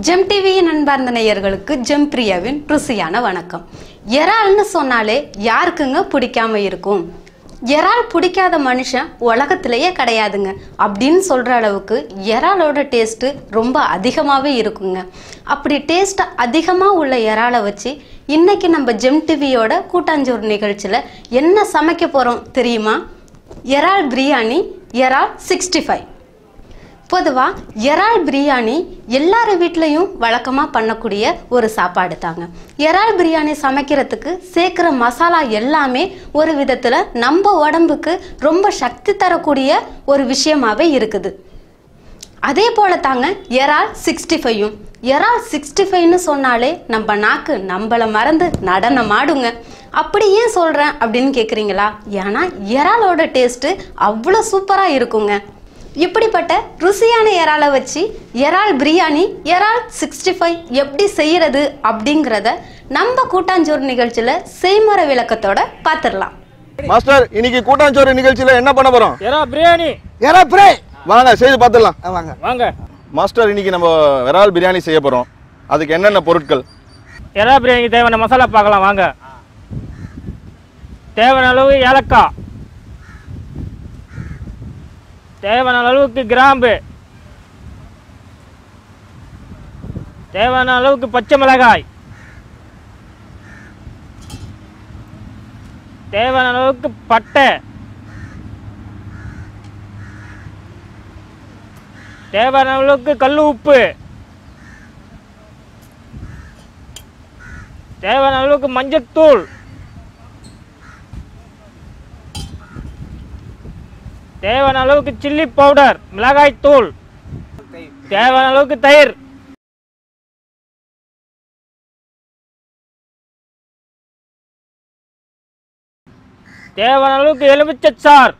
GeM டிவியின் அன்பார்ந்த நேயர்களுக்கு ஜெம் பிரியாவின் ருசியான வணக்கம் இறால்னு சொன்னாலே யாருக்குங்க பிடிக்காம இருக்கும் இறால் பிடிக்காத மனுஷன் உலகத்திலேயே கிடையாதுங்க அப்படின்னு சொல்கிற அளவுக்கு இறாலோட டேஸ்ட்டு ரொம்ப அதிகமாகவே இருக்குங்க அப்படி டேஸ்ட் அதிகமாக உள்ள இறாலை வச்சு இன்னைக்கு நம்ம ஜெம் டிவியோட கூட்டாஞ்சோறு நிகழ்ச்சியில் என்ன சமைக்க போகிறோம் தெரியுமா இறால் பிரியாணி இறால் சிக்ஸ்டி ஃபைவ் பொதுவாக இறால் பிரியாணி எல்லார் வீட்லேயும் வழக்கமாக பண்ணக்கூடிய ஒரு சாப்பாடு தாங்க இறால் பிரியாணி சமைக்கிறதுக்கு சேர்க்குற மசாலா எல்லாமே ஒரு விதத்தில் நம்ம உடம்புக்கு ரொம்ப சக்தி தரக்கூடிய ஒரு விஷயமாவே இருக்குது அதே போல தாங்க இறால் சிக்ஸ்டி ஃபைவும் இறால் சிக்ஸ்டி ஃபைவ்னு சொன்னாலே நம்ம நாக்கு நம்மளை மறந்து நடனம் ஆடுங்க அப்படி ஏன் சொல்கிறேன் அப்படின்னு கேட்குறீங்களா ஏன்னா இறாலோட டேஸ்ட்டு அவ்வளோ சூப்பராக இருக்குங்க இப்படிப்பட்ட ருசியான இறாலை வச்சு இறால் பிரியாணி இறால் சிக்ஸ்டி ஃபைவ் எப்படி செய்யறது அப்படிங்கிறத நம்ம கூட்டாஞ்சோறு நிகழ்ச்சியில் செய்முறை விளக்கத்தோட பார்த்துடலாம் மாஸ்டர் இன்னைக்கு கூட்டாஞ்சோறு நிகழ்ச்சியில என்ன பண்ண போறோம் எறா பிரியாணி ஏரா பிரே வாங்க செய்து பார்த்துடலாம் வாங்க வாங்க மாஸ்டர் இன்னைக்கு நம்ம விரால் பிரியாணி செய்ய போறோம் அதுக்கு என்னென்ன பொருட்கள் எறா பிரியாணிக்கு தேவையான மசாலா பார்க்கலாம் வாங்க தேவையான அளவு ஏலக்காய் தேவையான அளவுக்கு கிராம்பு தேவையான அளவுக்கு பச்சை மிளகாய் தேவையான அளவுக்கு பட்டை தேவையான அளவுக்கு கல் உப்பு தேவையான அளவுக்கு மஞ்சத்தூள் தேவையான அளவுக்கு சில்லி பவுடர் மிளகாய் தூள் தேவையான அளவுக்கு தயிர் தேவையான அளவுக்கு எலுமிச்சை சார்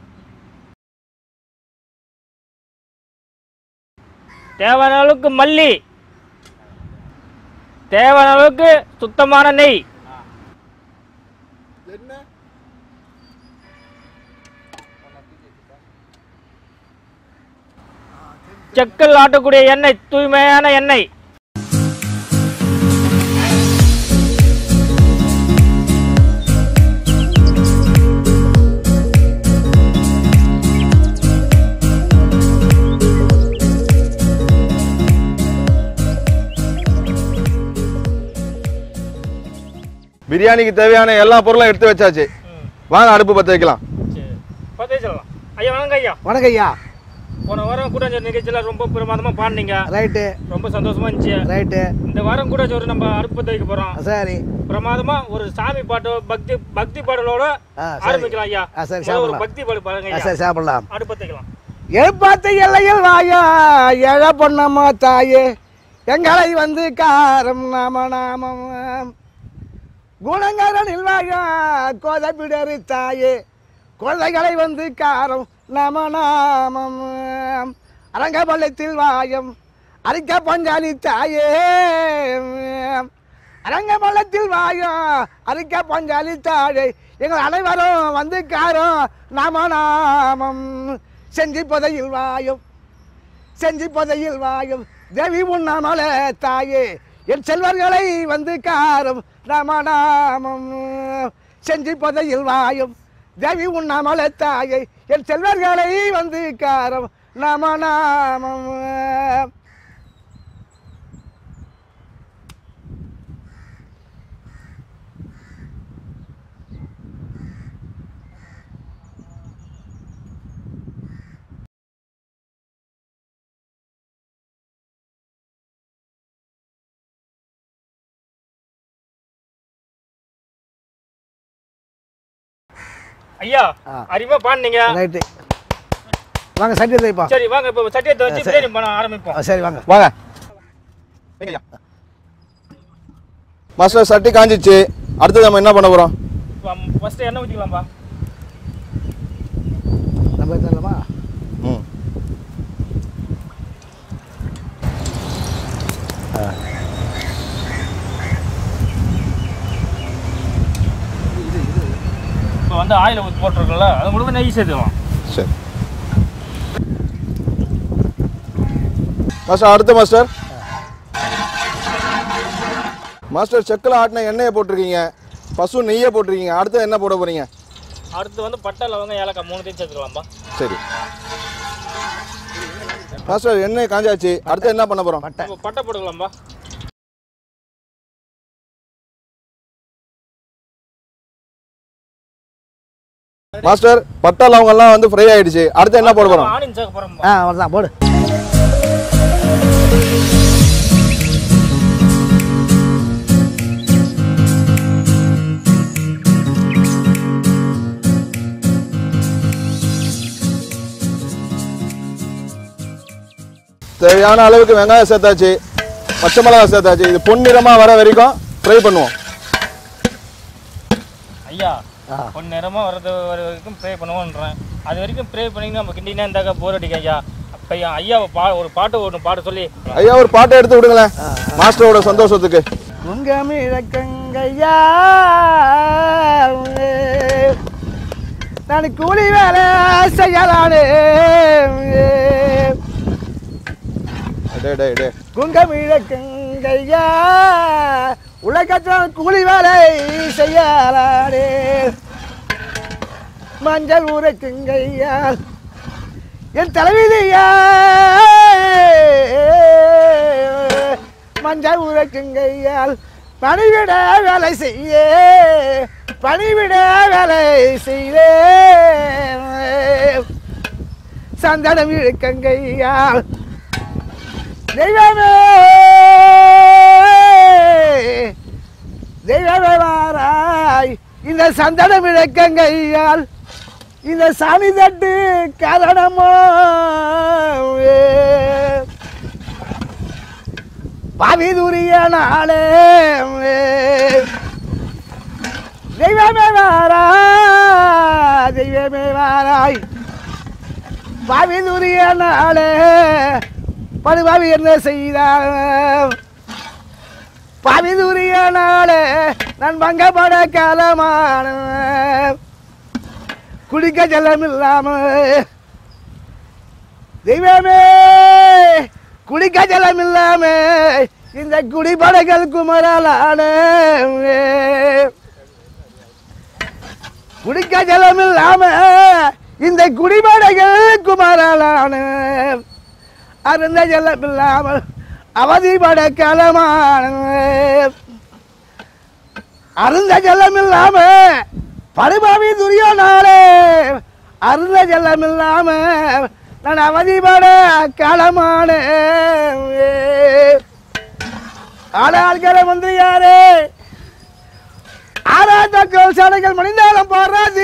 தேவையான அளவுக்கு மல்லி தேவையான அளவுக்கு சுத்தமான நெய் செக்கல் ஆட்டக்கூடிய எண்ணெய் தூய்மையான எண்ணெய் பிரியாணிக்கு தேவையான எல்லா பொருளும் எடுத்து வச்சாச்சு வாங்க அடுப்பு பற்ற வைக்கலாம் பதவி சொல்லலாம் ஐயா வணங்க ஐயா வணக்கம் ஐயா போன வாரம் கூட்டாஞ்சோறு நிகழ்ச்சியில் ரொம்ப பிரமாதமாக பாடினீங்க ரைட்டு ரொம்ப சந்தோஷமா இருந்துச்சு ரைட்டு இந்த வாரம் கூட்டாஞ்சோறு நம்ம அடுப்பு வைக்க போகிறோம் சரி பிரமாதமா ஒரு சாமி பாட்டு பக்தி பக்தி பாடலோட ஆ, சரி. ஆரம்பிக்கலாம் ஐயா ஆ, சரி, முதல்ல ஒரு சாப்பிடலாம். பக்தி பாடல் பாருங்க ஆ, ஐயா சரி சாப்பிடலாம் அடுப்பு வைக்கலாம் எழுப்பாத்த எல்லையில் வாயா எழ பொன்னம்மா தாயே எங்களை வந்து காரம் நாம நாமம் குணங்கரனில் வாயா கோதப்பிடரு தாயே குழந்தைகளை வந்து காரம் நம நாமம் அரங்கபள்ளத்தில் வாயம் அரிக்க பஞ்சாலி தாயே அரங்கபள்ளத்தில் வாயம் அரிக்க பஞ்சாலி தாயே எங்கள் அனைவரும் வந்து காரம் நாம நாமம் செஞ்சி புதையில் வாயும் செஞ்சி புதையில் வாயும் தேவி உண்ணாமல தாயே என் செல்வர்களை வந்து காரும் ராமநாமம் செஞ்சி புதையில் வாயும் தேவி உண்ணாமல தாயே என் செல்வர்களை வந்து காரம் நாமநாமம் ஐயா ஆ. அருமையா பாடினீங்க ரைட்டு வாங்க சட்டி தைப்பா சரி வாங்க இப்போ சட்டியத்தை வச்சு பிரியாணி பண்ண ஆரம்பிப்போம் சரி வாங்க வாங்க மாஸ்டர் சட்டி காஞ்சிச்சு அடுத்தது நம்ம என்ன பண்ண போறோம் ஃபர்ஸ்ட் எண்ணெய் ஊற்றிக்கலாம்பா நம்ம எடுத்துடலாமா ம் இப்போ வந்து ஆயில் ஊற்றி போட்டிருக்கோம்ல அது முழுக்க நெய் சேர்த்துக்கலாம் சரி மாஸ்டர் அடுத்த மாஸ்டர் மாஸ்டர் செக்கில் ஆட்டின எண்ணெயை போட்டிருக்கீங்க பசு நெய்யை போட்டிருக்கீங்க அடுத்து என்ன போட போறீங்க அடுத்து வந்து பட்டை லவங்க ஏலக்காய் மூணுத்தையும் சேர்த்துக்கலாம்பா சரி மாஸ்டர் எண்ணெய் காஞ்சாச்சு அடுத்து என்ன பண்ண போறோம் இப்போ பட்டை போட்டுக்கலாம்பா மாஸ்டர் பட்டை லவங்கெல்லாம் வந்து ஃப்ரை ஆயிடுச்சு அடுத்து என்ன போட போறோம் ஆனியன் சேர்க்க போகிறோம்பா ஆ அவ்வளோதான் போடு தேவையான அளவுக்கு வெங்காயம் சேர்த்தாச்சு பச்சை மிளகாய் சேர்த்தாச்சு இது பொன்னிறமா வர வரைக்கும் ஃப்ரை பண்ணுவோம் ஐயா கொஞ்ச நேரமாக வரது வர வரைக்கும் ப்ரே பண்ணுவோன்றேன் அது வரைக்கும் ப்ரே பண்ணிங்கன்னா நம்ம கிண்டினா இருந்தாக்கா போர் அடிக்கும் ஐயா அப்போ ஐயா ஐயா பா ஒரு பாட்டு ஒன்று பாட சொல்லி ஐயா ஒரு பாட்டை எடுத்து விடுங்களேன் மாஸ்டரோட சந்தோஷத்துக்கு உங்கமிழக்கங்கையா நான் கூலி வேலை செய்யலானே டே டே டே குங்கமிழக்கங்கையா உலகத்தில் கூலி வேலை செய்யலானே மஞ்சள் ஊரக்குங்கையா என் தலைவிதியா மஞ்சள் ஊரக்குங்கையால் பணிவிட வேலை செய்ய பணிவிட வேலை செய்ய சந்தனம் இழுக்கங்கையால் தெய்வமே தெய்வமே வாராய் இந்த சந்தனம் இழக்கங்கையால் இந்த சாணி தட்டு காரணமோ பாவிதுரிய நாளே தெய்வமே வாராய் தெய்வமே வாராய் பாவிதுரிய நாளே படுபாவி என்ன செய்தார் பாவிதுரிய நாளே நான் பங்கப்பட காலமான குடிக்க ஜலம் இல்லாம தெய்வமே குடிக்க ஜலம் இல்லாம இந்த குடிபடைகள் குமரலான குடிக்க ஜலம் இல்லாம இந்த குடிபடைகள் குமரலான அருந்த ஜலம் இல்லாமல் அவதிப்பட களமான அருந்த ஜலம் இல்லாம படுபாவி துரியோனாலே அருந்த ஜலம் இல்லாம நான் அவதிப்பட களமான ஆளாள்கிற மந்திரியாரே ஆறாத்தக்கோல் சாலைகள் மணிந்தாலும் போடுறாது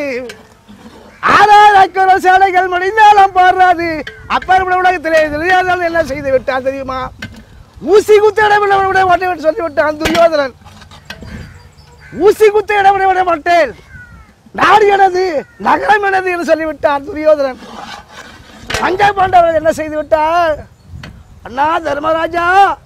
ஆறாயிரம் சேலைகள் மணிந்தாலும் பாடுறாது அப்பா உலகத்திலே தெரியாதால் என்ன செய்து விட்டான் தெரியுமா ஊசி குத்த இடவிட விட மாட்டேன் என்று சொல்லி விட்டான் துரியோதனன் ஊசி குத்த இடவிட விட மாட்டேன் நாடு எனது நகரம் எனது என்று சொல்லிவிட்டார் துரியோதனன் பஞ்ச பாண்டவர்கள் என்ன செய்து விட்டார் அண்ணா தர்மராஜா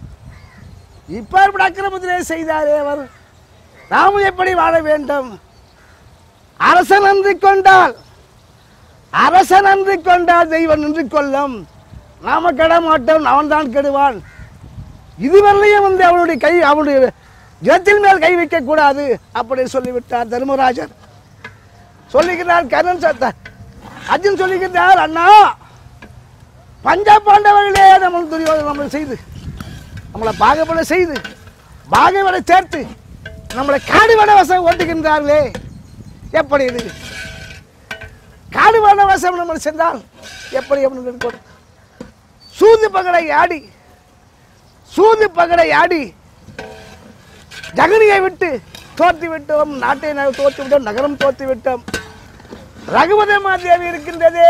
இப்ப அக்கிரமத்திலே செய்தாரே அவர் நாமும் எப்படி வாழ வேண்டும் அரசன் நன்றி கொண்டால் அரசன் நன்றி கொண்டால் தெய்வம் நின்று கொள்ளும் நாம கெட மாட்டோம் அவன் தான் கெடுவான் இதுவரையிலையும் வந்து அவனுடைய கை அவனுடைய ஜத்தில் மேல் கை வைக்க கூடாது அப்படி சொல்லிவிட்டார் தர்மராஜர் சொல்லுகிறார் கர்ணன் சத்த அர்ஜுன் சொல்லுகிறார் அண்ணா பஞ்ச பாண்டவர்களே நம்ம துரியோதனை நம்மளை செய்து நம்மளை பாகப்பட செய்து பாகவடை சேர்த்து நம்மளை காடு வட வசம் ஓட்டுகின்றார்களே எப்படி இது காடு வட வசம் நம்ம சென்றால் எப்படி அவனுக்கு இருக்கும் சூது பகடை ஆடி சூது பகடை ஆடி ஜகனியை விட்டு தோற்று விட்டோம் நாட்டை ந- தோற்று விட்டோம் நகரம் தோற்று விட்டோம் ரகுபதி மாதேவி இருக்கின்றதே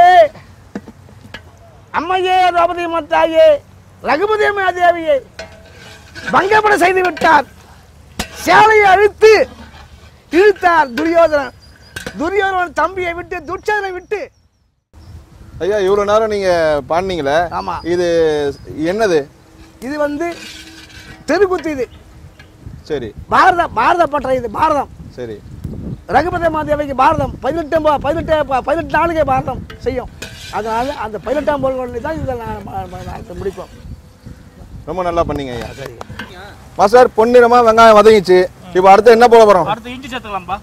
அம்மையே திரௌபதி மாதாயே ரகுபதி மாதேவியை பங்கப்பட செய்து விட்டார் சேலையை அழுத்து இழுத்தார் துரியோதனன் துரியோதனன் தம்பியை விட்டு துர்ச்சதனை விட்டு ஐயா இவ்வளவு நேரம் நீங்க பாடினீங்களே ஆமா. இது என்னது இது வந்து தெருக்குத்து இது சரி பாரத பாரத பற்ற இது பாரதம் சரி ரகுபதி மாதேவிக்கு பாரதம் பதினெட்டு பா- பதினெட்டு பா- பதினெட்டு நாளுக்கே பாரதம் செய்யும் அதனால அந்த பதினெட்டாம் பொருள் தான் இதை நான் ம- ம- நான் முடிப்போம் ரொம்ப நல்லா பண்ணீங்க ஐயா சரி மாஸ்டர் பொன்னிறமா வெங்காயம் வதங்கிச்சு இப்போ அடுத்து என்ன போட போறோம் அடுத்து இஞ்சி சேர்த்துக்கலாம்ப்பா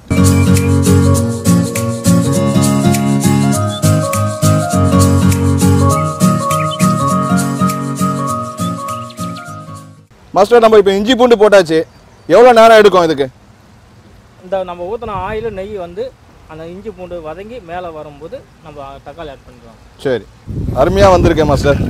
மாஸ்டர் நம்ம இப்போ இஞ்சி பூண்டு போட்டாச்சு எவ்வளோ நேரம் எடுக்கும் இதுக்கு இந்த நம்ம ஊற்றின ஆயில் நெய் வந்து அந்த இஞ்சி பூண்டு வதங்கி மேலே வரும்போது நம்ம தக்காளி ஆட் பண்ணிக்கலாம் சரி அருமையாக வந்திருக்கேன் மாஸ்டர்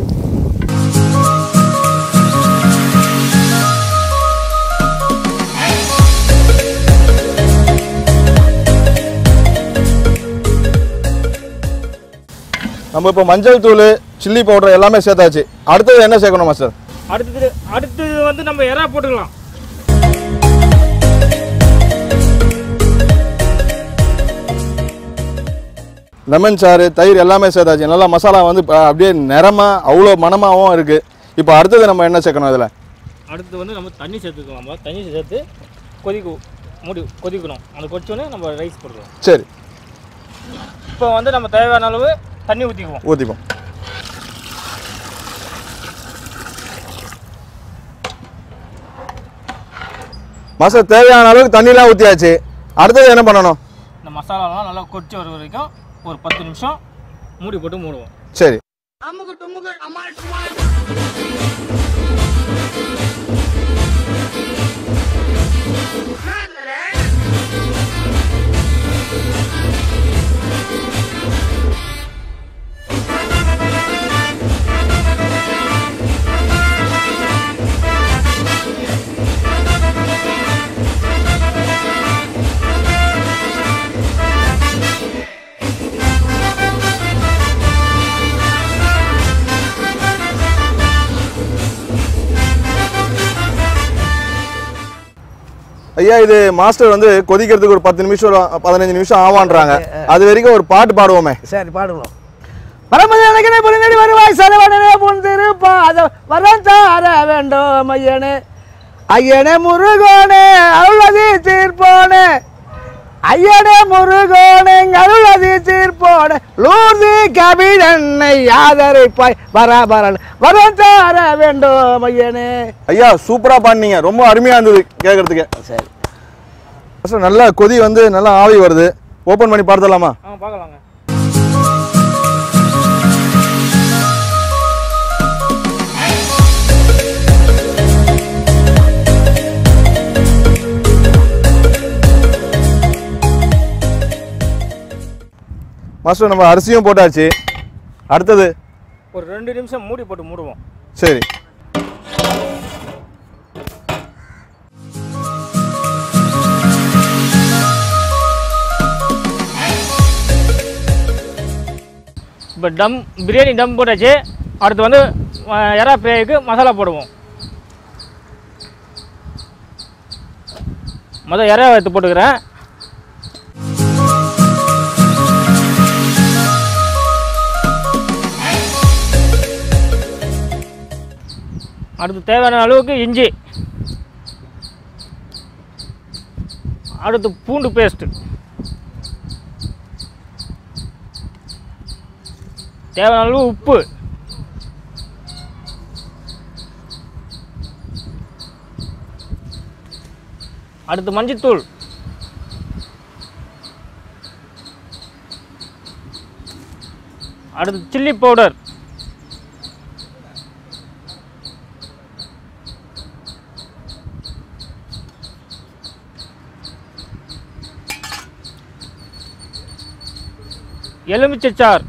நம்ம இப்போ மஞ்சள் தூள் சில்லி பவுடர் எல்லாமே சேர்த்தாச்சு அடுத்தது என்ன சேர்க்கணும் மாஸ்டர் அடுத்தது அடுத்தது வந்து நம்ம எறா போட்டுக்கலாம் லெமன் சாறு தயிர் எல்லாமே சேர்த்தாச்சு நல்லா மசாலா வந்து இப்ப அப்படியே நிறமா அவ்வளோ மணமாகவும் இருக்குது இப்போ அடுத்தது நம்ம என்ன சேர்க்கணும் இதில் அடுத்து வந்து நம்ம தண்ணி சேர்த்துக்கலாம்ப்பா தண்ணி சேர்த்து கொதிக்க மூடி கொதிக்கணும் அந்த கொதிச்சோடனே நம்ம ரைஸ் போட்டுக்கலாம் சரி இப்போ வந்து நம்ம தேவையான அளவு தண்ணி ஊற்றிக்குவோம் ஊற்றிப்போம் மாஸ்டர் தேவையான அளவுக்கு தண்ணிலாம் ஊற்றியாச்சு அடுத்தது என்ன பண்ணணும் இந்த மசாலாலாம் நல்லா கொதிச்சு வர வரைக்கும் ஒரு பத்து நிமிஷம் மூடி போட்டு மூடுவோம் சரி ஐயா இது மாஸ்டர் வந்து கொதிக்கிறதுக்கு ஒரு பத்து நிமிஷம் பதினஞ்சு நிமிஷம் ஆவான்றாங்க அது வரைக்கும் ஒரு பாட்டு பாடுவோமே சரி பாடுவோம் பரமதேனகனே புரிந்தடி வருவாய் சரவணனே புரிந்திருப்பாத வரம் தார வேண்டும் ஐயனே ஐயனே முருகோனே அருளதி தீர்ப்போனே ஐயனே முருகோனே அருளதி தீர்ப்போனே லூர்தி கபிலன்னை ஆதரிப்பாய் பராபரன் வரம் தார வேண்டும் ஐயனே ஐயா சூப்பரா பாடினீங்க ரொம்ப அருமையா இருந்தது கேட்கறதுக்கு சரி மாஸ்டர் நல்லா கொதி வந்து நல்லா ஆவி வருது ஓபன் பண்ணி பார்த்துடலாமா ஆ பார்க்கலாங்க மாஸ்டர் நம்ம அரிசியும் போட்டாச்சு அடுத்தது ஒரு ரெண்டு நிமிஷம் மூடி போட்டு மூடுவோம் சரி இப்போ டம் பிரியாணி டம் போட்டாச்சு அடுத்து வந்து அஹ், எறா ஃப்ரைக்கு மசாலா போடுவோம் முதல் எறா எடுத்து போட்டுக்கிறேன் அடுத்து தேவையான அளவுக்கு இஞ்சி அடுத்து பூண்டு பேஸ்ட்டு தேவையான அளவு உப்பு அடுத்து மஞ்சத்தூள் அடுத்து சில்லி பவுடர் எலுமிச்சைச்சாறு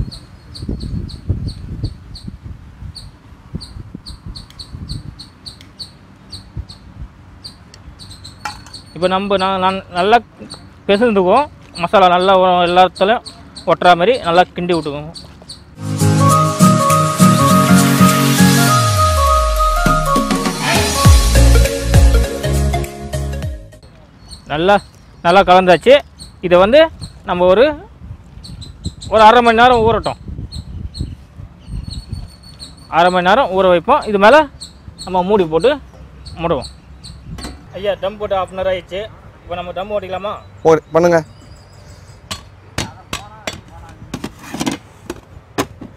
இப்போ நம்ம நான் நான் நல்லா பிசைந்துக்குவோம் மசாலா நல்லா ஒ- எல்லாத்துலையும் ஒட்டுற மாதிரி நல்லா கிண்டி விட்டுக்குவோம் நல்லா நல்லா கலந்தாச்சு இதை வந்து நம்ம ஒரு ஒரு அரை மணி நேரம் ஊறட்டும் அரை மணி நேரம் ஊற வைப்போம் இது மேலே நம்ம மூடி போட்டு மூடுவோம் ஐயா டம் போட்டு ஆஃப் அன் ஹவர் ஆயிடுச்சு இப்போ நம்ம டம் ஓட்டிக்கலாமா ஓ பண்ணுங்க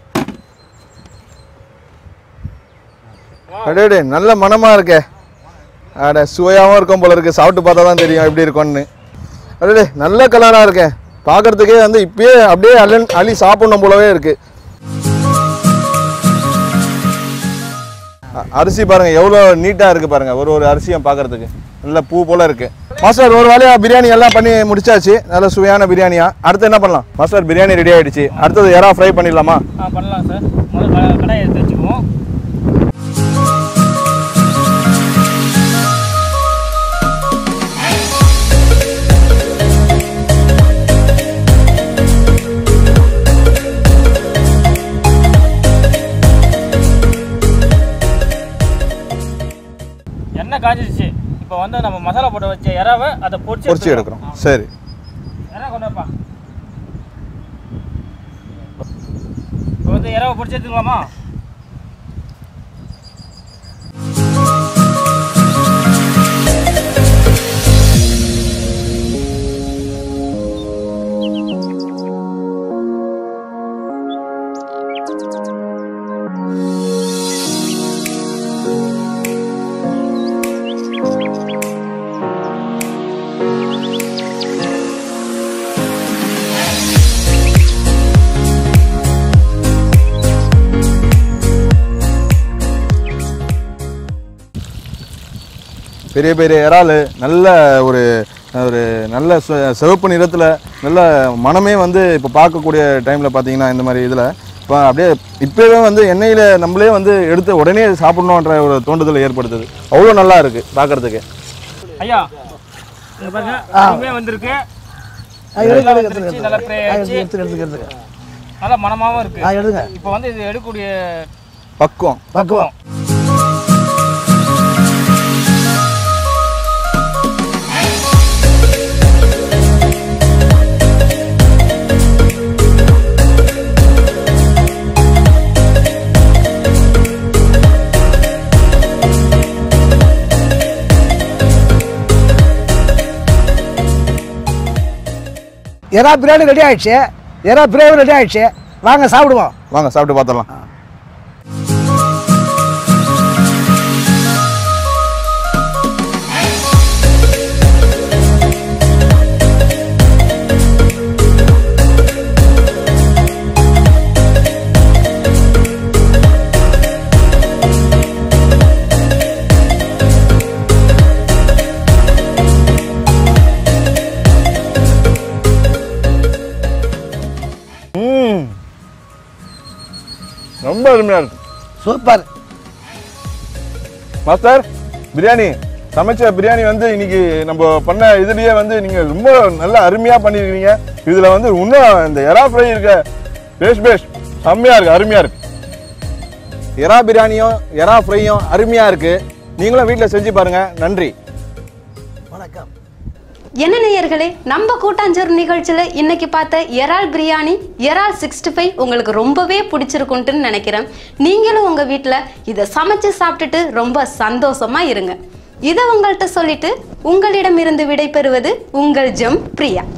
அடே நல்ல மனமா இருக்கே அட சுவையாகவும் இருக்கும் போல இருக்கு சாப்பிட்டு பார்த்தா தான் தெரியும் எப்படி இருக்கும்னு அடே நல்ல கலராக இருக்கேன் பார்க்கறதுக்கே வந்து இப்பயே அப்படியே அள்ளி அள்ளி சாப்பிடணும் போலவே இருக்கு அ- அரிசி பாருங்க எவ்வளோ நீட்டாக இருக்கு பாருங்க ஒரு ஒரு அரிசியும் பார்க்கறதுக்கு நல்ல பூ போல இருக்கு மாஸ்டர் ஒரு வேலையா பிரியாணி எல்லாம் பண்ணி முடிச்சாச்சு நல்ல சுவையான பிரியாணியா அடுத்து என்ன பண்ணலாம் மாஸ்டர் பிரியாணி ரெடி ஆயிடுச்சு அடுத்தது எறா ஃப்ரை பண்ணிடலாமா ஆ பண்ணலாம் சார் முதல்ல க- கடாயை எடுத்து வச்சுக்குவோம் எண்ணெய் காஞ்சிருச்சு இப்போ வந்து நம்ம மசாலா போட்டு வச்ச இறாவை அதை பொரிச்சு பொரிச்சு எடுக்கிறோம் சரி இறா கொண்டு வாப்பா இப்போ வந்து இறாவை பொரிச்சு எடுத்துக்கலாமா பெரிய பெரிய இறால் நல்ல ஒரு ஒரு நல்ல சு- சிவப்பு நிறத்தில் நல்ல மனமே வந்து இப்போ பார்க்கக்கூடிய டைமில் பார்த்தீங்கன்னா இந்த மாதிரி இதில் இப்போ அப்படியே இப்போவே வந்து எண்ணெயில் நம்மளே வந்து எடுத்து உடனே சாப்பிடணுன்ற ஒரு தோண்டுதல் ஏற்படுத்துது அவ்வளோ நல்லா இருக்குது பார்க்கறதுக்கு ஐயா இங்க பாருங்க இதுவுமே வந்திருக்கு ஆ, எடுங்க, நல்லா எடுங்க, வந்துருச்சு, எடுங்க. நல்லா ஃப்ரை ஆ, ஆயிடுச்சு எடுத்துக்க, எடுத்துக்க, எடுத்துக்க. நல்லா மனமாவும் இருக்கு ஆ, எடுங்க. இப்போ வந்து இது எடுக்கக்கூடிய பக்குவம் பக்குவம் எறா பிரியாணி ரெடி ஆயிடுச்சு எறா பிரியாணி ரெடி ஆயிடுச்சு வாங்க சாப்பிடுவோம் வாங்க சாப்பிட்டு பார்த்துடலாம் ம் ரொம்ப அருமையாக இருக்கு சூப்பர் மாஸ்டர் பிரியாணி சமைச்ச பிரியாணி வந்து இன்னைக்கு நம்ம பண்ண இதுலயே வந்து நீங்க ரொம்ப நல்லா அருமையா பண்ணிருக்கீங்க இதுல வந்து இன்னும் இந்த எறா ஃப்ரை இருக்க பேஸ்ட் பேஸ்ட் செம்மையா இருக்கு அருமையா இருக்கு எறா பிரியாணியும் எறா ஃப்ரையும் அருமையா இருக்கு நீங்களும் வீட்டில் செஞ்சு பாருங்க நன்றி வணக்கம் என்ன நேயர்களே நம்ம கூட்டாஞ்சோறு நிகழ்ச்சியில இன்னைக்கு பார்த்த இறால் பிரியாணி இறால் சிக்ஸ்டி ஃபைவ் உங்களுக்கு ரொம்பவே பிடிச்சிருக்குன்ட்டுன்னு நினைக்கிறேன் நீங்களும் உங்க வீட்டில் இதை சமைச்சு சாப்பிட்டுட்டு ரொம்ப சந்தோஷமா இருங்க இதை உங்கள்கிட்ட சொல்லிட்டு உங்களிடமிருந்து விடைபெறுவது உங்கள் ஜெம் பிரியா